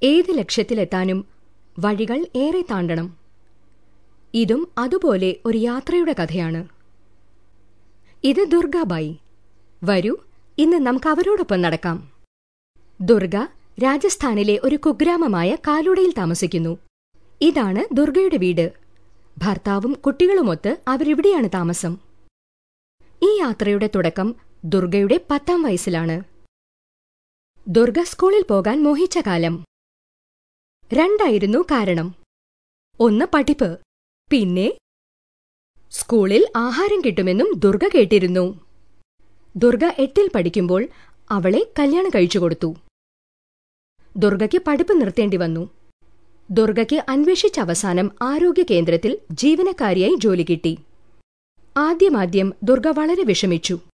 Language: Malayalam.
ഏത് ലക്ഷ്യത്തിലെത്താനും വഴികൾ ഏറെ താണ്ടണം ഇതും അതുപോലെ ഒരു യാത്രയുടെ കഥയാണ് ഇത് ദുർഗാബായി വരൂ ഇന്ന് നമുക്ക് അവരോടൊപ്പം നടക്കാം ദുർഗ രാജസ്ഥാനിലെ ഒരു കുഗ്രാമമായ കാലുടയിൽ താമസിക്കുന്നു ഇതാണ് ദുർഗയുടെ വീട് ഭർത്താവും കുട്ടികളുമൊത്ത് അവരിവിടെയാണ് താമസം ഈ യാത്രയുടെ തുടക്കം ദുർഗയുടെ പത്താം വയസ്സിലാണ് ദുർഗ സ്കൂളിൽ പോകാൻ മോഹിച്ച കാലം രണ്ടായിരുന്നു കാരണം ഒന്ന് പഠിപ്പ് പിന്നെ സ്കൂളിൽ ആഹാരം കിട്ടുമെന്നും ദുർഗ കേട്ടിരുന്നു ദുർഗ എട്ടിൽ പഠിക്കുമ്പോൾ അവളെ കല്യാണം കഴിച്ചു കൊടുത്തു ദുർഗയ്ക്ക് പഠിപ്പ് നിർത്തേണ്ടി വന്നു ദുർഗയ്ക്ക് അന്വേഷിച്ച അവസാനം ആരോഗ്യ കേന്ദ്രത്തിൽ ജീവനക്കാരിയായി ജോലി കിട്ടി ആദ്യമാദ്യം ദുർഗ വളരെ വിഷമിച്ചു